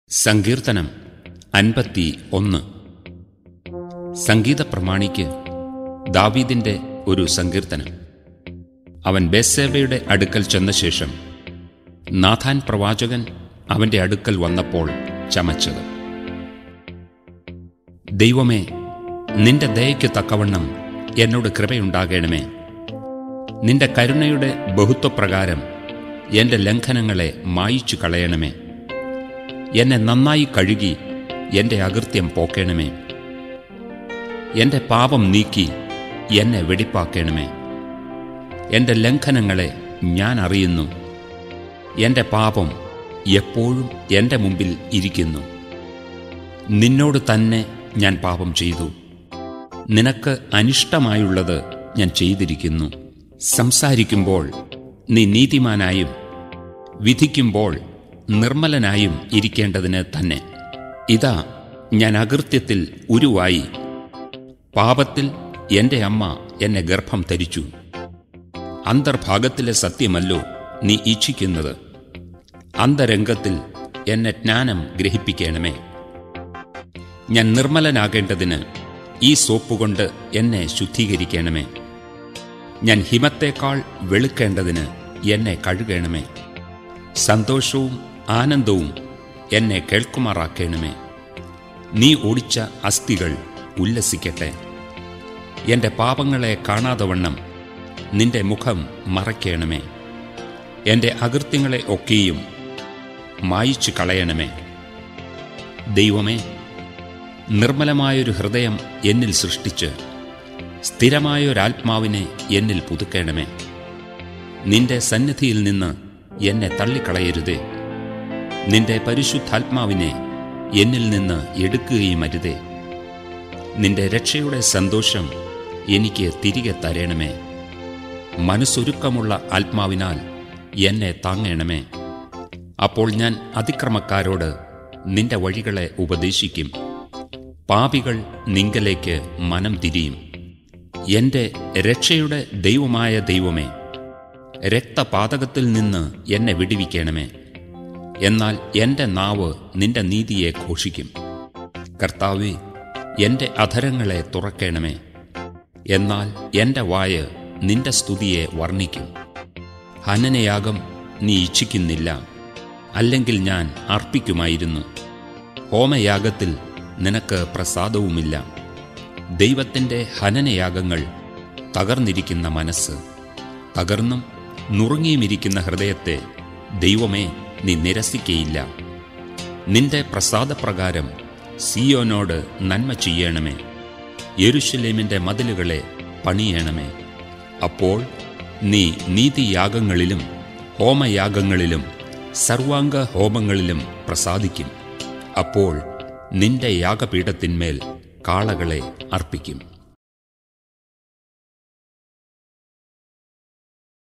സങ്കീർത്തനം അൻപത്തി ഒന്ന് സംഗീത പ്രമാണിക്ക് ദാവീദിന്റെ ഒരു സങ്കീർത്തനം അവൻ ബേസേബയുടെ അടുക്കൽ ചെന്ന ശേഷം നാഥാൻ പ്രവാചകൻ അവന്റെ അടുക്കൽ വന്നപ്പോൾ ചമച്ചത് ദൈവമേ നിന്റെ ദയയ്ക്ക് തക്കവണ്ണം എന്നോട് കൃപയുണ്ടാകണമേ നിന്റെ കരുണയുടെ ബഹുത്വപ്രകാരം എന്റെ ലംഘനങ്ങളെ മായിച്ചു കളയണമേ എന്നെ നന്നായി കഴുകി എന്റെ അകൃത്യം പോക്കേണമേ എന്റെ പാപം നീക്കി എന്നെ വെടിപ്പാക്കേണമേ എന്റെ ലംഘനങ്ങളെ ഞാൻ അറിയുന്നു എന്റെ പാപം എപ്പോഴും എന്റെ മുമ്പിൽ ഇരിക്കുന്നു നിന്നോട് തന്നെ ഞാൻ പാപം ചെയ്തു നിനക്ക് അനിഷ്ടമായുള്ളത് ഞാൻ ചെയ്തിരിക്കുന്നു സംസാരിക്കുമ്പോൾ നീ നീതിമാനായും വിധിക്കുമ്പോൾ നിർമ്മലനായും ഇരിക്കേണ്ടതിന് തന്നെ ഇതാ ഞാൻ അകൃത്യത്തിൽ ഉരുവായി പാപത്തിൽ എന്റെ അമ്മ എന്നെ ഗർഭം ധരിച്ചു അന്തർഭാഗത്തിലെ സത്യമല്ലോ നീ ഇച്ഛിക്കുന്നത് അന്തരംഗത്തിൽ എന്നെ ജ്ഞാനം ഗ്രഹിപ്പിക്കണമേ ഞാൻ നിർമ്മലനാകേണ്ടതിന് ഈ സോപ്പുകൊണ്ട് എന്നെ ശുദ്ധീകരിക്കണമേ ഞാൻ ഹിമത്തേക്കാൾ വെളുക്കേണ്ടതിന് എന്നെ കഴുകണമേ സന്തോഷവും ആനന്ദവും എന്നെ കേൾക്കുമാറാക്കണമേ നീ ഓടിച്ച അസ്ഥികൾ ഉല്ലസിക്കട്ടെ എന്റെ പാപങ്ങളെ കാണാതവണ്ണം നിന്റെ മുഖം മറയ്ക്കണമേ എന്റെ അകൃത്യങ്ങളെ ഒക്കെയും മായിച്ചു കളയണമേ ദൈവമേ നിർമ്മലമായൊരു ഹൃദയം എന്നിൽ സൃഷ്ടിച്ച് സ്ഥിരമായൊരാത്മാവിനെ എന്നിൽ പുതുക്കണമേ നിന്റെ സന്നിധിയിൽ നിന്ന് എന്നെ തള്ളിക്കളയരുതേ നിന്റെ പരിശുദ്ധാത്മാവിനെ എന്നിൽ നിന്ന് എടുക്കുകയും അരുതേ നിന്റെ രക്ഷയുടെ സന്തോഷം എനിക്ക് തിരികെ തരണമേ മനസ്സൊരുക്കമുള്ള ആത്മാവിനാൽ എന്നെ താങ്ങണമേ അപ്പോൾ ഞാൻ അതിക്രമക്കാരോട് നിന്റെ വഴികളെ ഉപദേശിക്കും പാപികൾ നിങ്കലേക്ക് മനം തിരിയും എന്റെ രക്ഷയുടെ ദൈവമായ ദൈവമേ രക്തപാതകത്തിൽ നിന്ന് എന്നെ വിടുവിക്കണമേ എന്നാൽ എന്റെ നാവ് നിന്റെ നീതിയെ ഘോഷിക്കും കർത്താവെ എന്റെ അധരങ്ങളെ തുറക്കണമേ എന്നാൽ എന്റെ വായ് നിന്റെ സ്തുതിയെ വർണ്ണിക്കും ഹനനയാഗം നീ ഇച്ഛിക്കുന്നില്ല അല്ലെങ്കിൽ ഞാൻ അർപ്പിക്കുമായിരുന്നു ഹോമയാഗത്തിൽ നിനക്ക് പ്രസാദവുമില്ല ദൈവത്തിൻ്റെ ഹനനയാഗങ്ങൾ തകർന്നിരിക്കുന്ന മനസ്സ് തകർന്നും നുറുങ്ങിയുമിരിക്കുന്ന ഹൃദയത്തെ ദൈവമേ നീ നിരസിക്കയില്ല നിന്റെ പ്രസാദപ്രകാരം സിയോനോട് നന്മ ചെയ്യണമേ യെരുഷലേമിൻ്റെ മതിലുകളെ പണിയണമേ അപ്പോൾ നീ നീതിയാഗങ്ങളിലും ഹോമയാഗങ്ങളിലും സർവാംഗ ഹോമങ്ങളിലും പ്രസാദിക്കും അപ്പോൾ നിന്റെ യാഗപീഠത്തിന്മേൽ കാളകളെ അർപ്പിക്കും